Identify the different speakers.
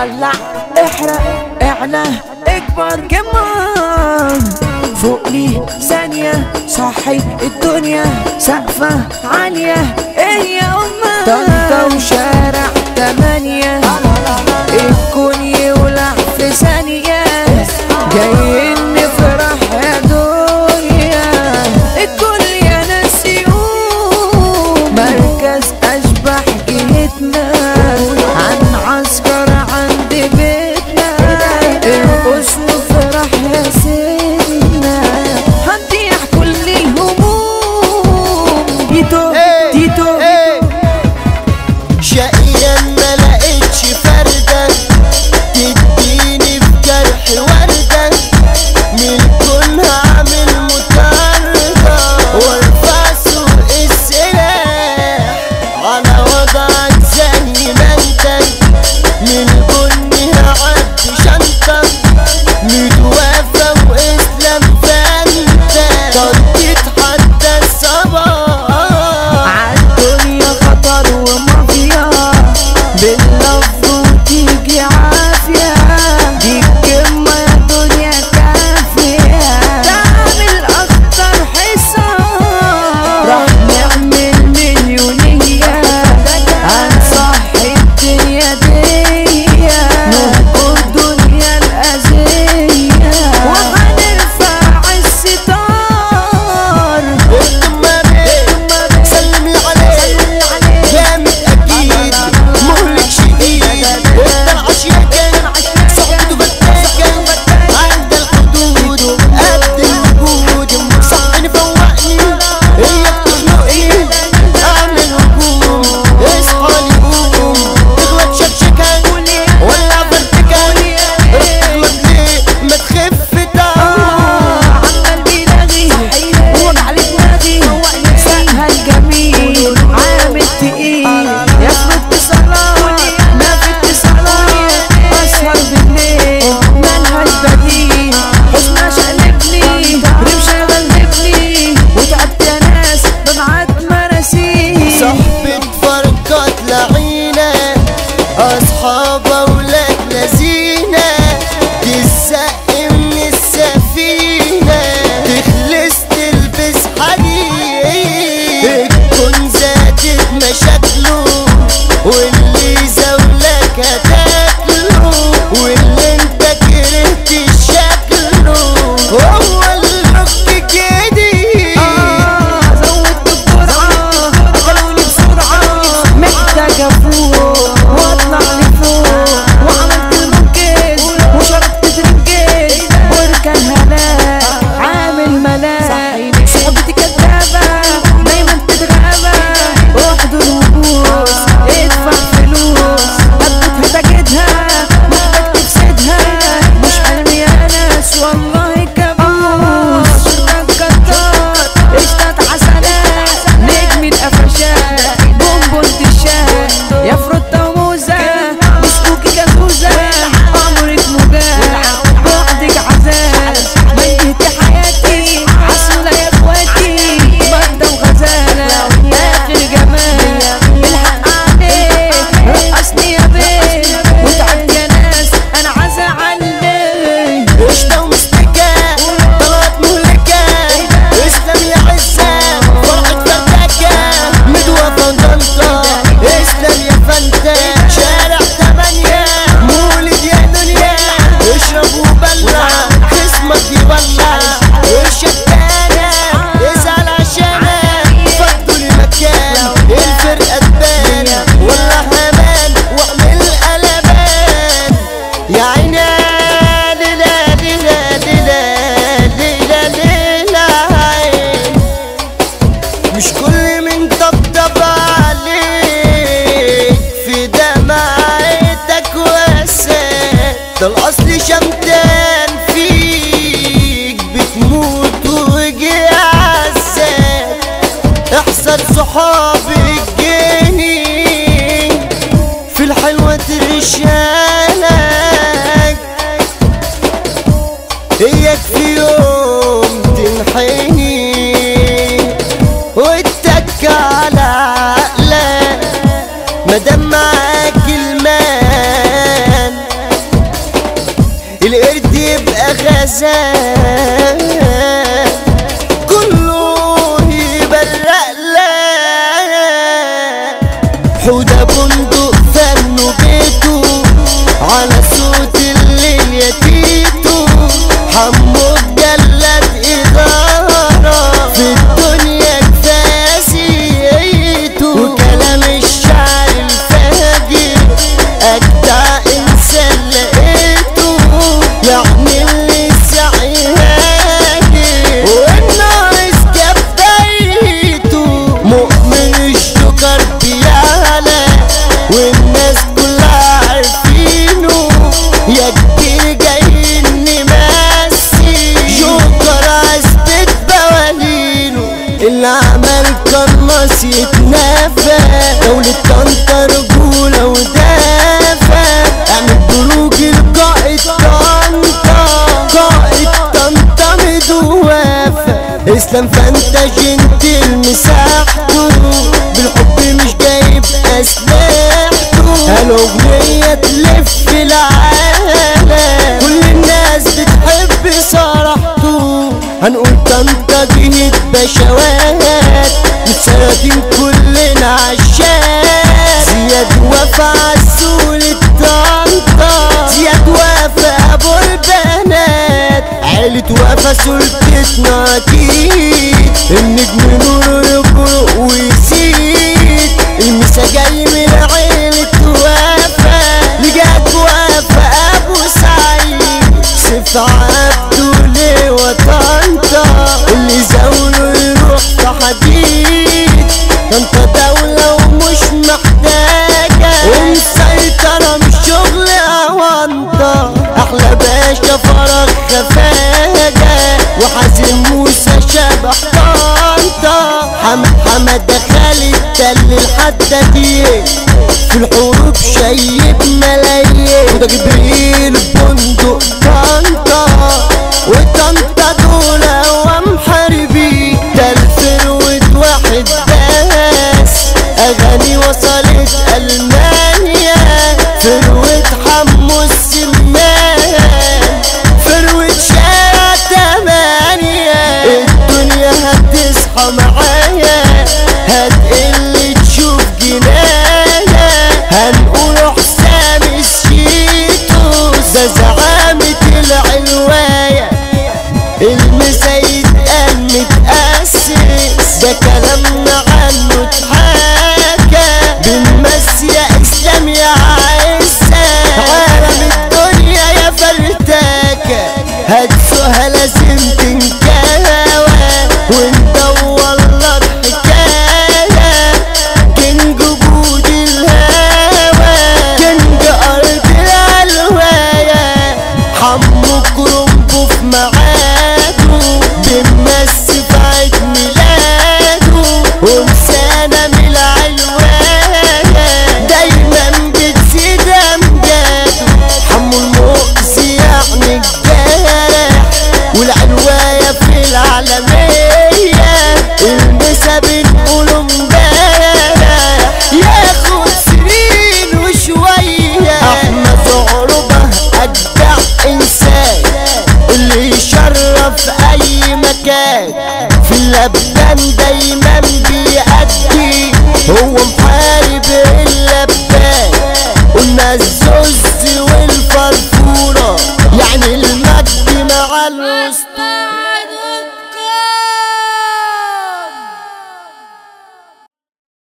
Speaker 1: ولع احرق اعلى اكبر كمان فوقني ثانية صحي الدنيا سقفة عالية ايه يا أمة طنطا وشارع تمانية الكون يولع في ثانية جايين نفرح يا دنيا الكل يا ناس يقوم مركز أشبح جهتنا عن عسكر عند بيتنا ارقص وفرح يا سيدنا هنضيع كل الهموم تيتو
Speaker 2: إيه،
Speaker 1: تيتو
Speaker 2: إيه. شقيا ما لقيتش فردة تديني في جرح وردة من الكون هعمل مطاردة وارفع سوق السلاح على وضعك زي ما انت من البني هعدي شنطة متوافى واسلام فانت طريقة حتى الصباح
Speaker 1: عالدنيا خطر ومافيا باللفظ وتيجي عافية دي الكلمة يا دنيا كافية تعمل أكتر حصار راح نعمل مليونية هنصحي الدنيا دي نهجر الدنيا الأذية وهنرفع الستار
Speaker 2: الدمة بيه سلم لي عليه جامد اكيد مهلك شديد الدرعش يا كان صحبته فتاكة عند الحدود قد الوجود صحني فوقني هي بتخنقني اعمل هجوم اصحى لي قوم تغلط شكشكة ولا فرتكة اغلط ليه ما تخف تعال
Speaker 1: عمال بيلاغي وجع لي دماغي سقها الجميل عامل تقيل ياخد اتصالات ما في اتصالات اسهر بالليل ملهاش بديل حزنها شقلبني رمشة غلبني وتعبت يا ناس ببعت مراسيل
Speaker 2: صحبة فرقات لعينة أصحاب أولاد لذينة تزق من السفينة تخلص تلبس حديد الكون زادت مشاكله واللي زولك هتاكله واللي انت كرهت شكله هو الحب جديد
Speaker 1: زودت الجرعة خلوني بسرعة محتاج افوق واطلع لفوق وعملت المنكر وشربت ترنجيز واركن هلاك عامل ملاك صحبتي كدابة دايما تتغابى احضر وبوس ادفع فلوس قبتها تجدها محتاج تفسدها مش حلمي يا ناس والله كابوس شرطك كتار اشتات عسلات نجم القفشات بونبون تشات يا فروتة وموزة بسكوكي جازوزة عمرك مجال بعدك عذاب ميتي حياتي عسولة يا اخواتي بردة وغزالة اخر جمال الحق عليك رقصني يا بيه وتعبت يا ناس انا عزا عليك
Speaker 2: قشطة ومستكة طلعت مهلكة اسلام يا عزة فرحة فتاكة مدوى فندلطة اسلام يا فانتة شارع تمانية مولد يا دنيا اشرب وبلع خصمك يبلع الشتانة اسأل عشانك فضوا لي مكان الفرقة تبان والله امان واعمل قلبان يا عيني ليلة ليلة ليلة ليلة ليلة عين مش كل من طبطب عليك في دمعتك وسات ده الاصل شمتان فيك بتموت وجي عزات احسن صحابي الجني في الحلوة ترشالك اياك في يوم تنحني واتك على عقلك مادام معاك المال الاحزان كله يبرق لك حوده بندق فنه بيته على صوت الليل يا تيتو حمو الجلاد إدارة في الدنيا كفاسيته وكلام الشعر الفاجر أجدع إنسان لقيته يعني اللي سعي هاجر والناقص جاب بيته مؤمن الشكر بيعلى والناس كلها عارفينه يا كتير جايين نمسي جوكر اثبت بوالينه اللي عمل قناص يتنافى دولة طنطا رجولة ودافع اعمل بروج القائد طنطا قائد طنطا مدوافة اسلام فانت جنتل مساحته بالحب مش جايب اسلحته هالاغنية تلف العالم كل الناس بتحب صراحته هنقول طنطا جهد بشوات متسردين كلنا عشاق زياد وفا عسول طنطا زياد وفا ابو البنات عيلة وفا سلطتنا اكيد النجم نور يبرق ويزيد المسا جاي من عيلة وفا لجاد وفا ابو سعيد سيف عبده ليه وطنطا اللي زاوله يروح في حديد طنطا دولة ومش محتاجة ومسيطرة مش شغل أونطة أحلى باشا فرغ خفاجة وحازم موسى شبح طنطا حمد حمد خالد تل الحدادين في الحروب شيب ملايين وده جبريل بندق طنطا وطنطا دول هو محاربين ده الفروت واحد بس اغاني وصلت المانيا فروت حمو السمان فروت شارع تمانية الدنيا هتصحى معايا هتقل تشوف جنايا هنقول حسام الشيتوس ده زعامة العلواية المسيد قال متأسس ده كلامنا عنه اتحكى بنمسي يا اسلام يا عزة عالم الدنيا يا فرتاكة هتسوها لازم تنكاوى وندور لك حكاية كينج جود الهوى كينج ارض العلواية حمو كرنبو في ميعاده بنمسي في عيد ميلاده ومسانة من العلواية دايما بتزيد امجاده حمو المؤذي يعني الجارح والعلواية في العالمية المسا بنقوله امبارح ياخد سنين وشوية احمد عربة اجدع انسان اللي يشرف اي مكان في اللبان دايما بيأدي هو محارب اللبان قلنا الزوز والفرفورة يعني المجد مع الوسطى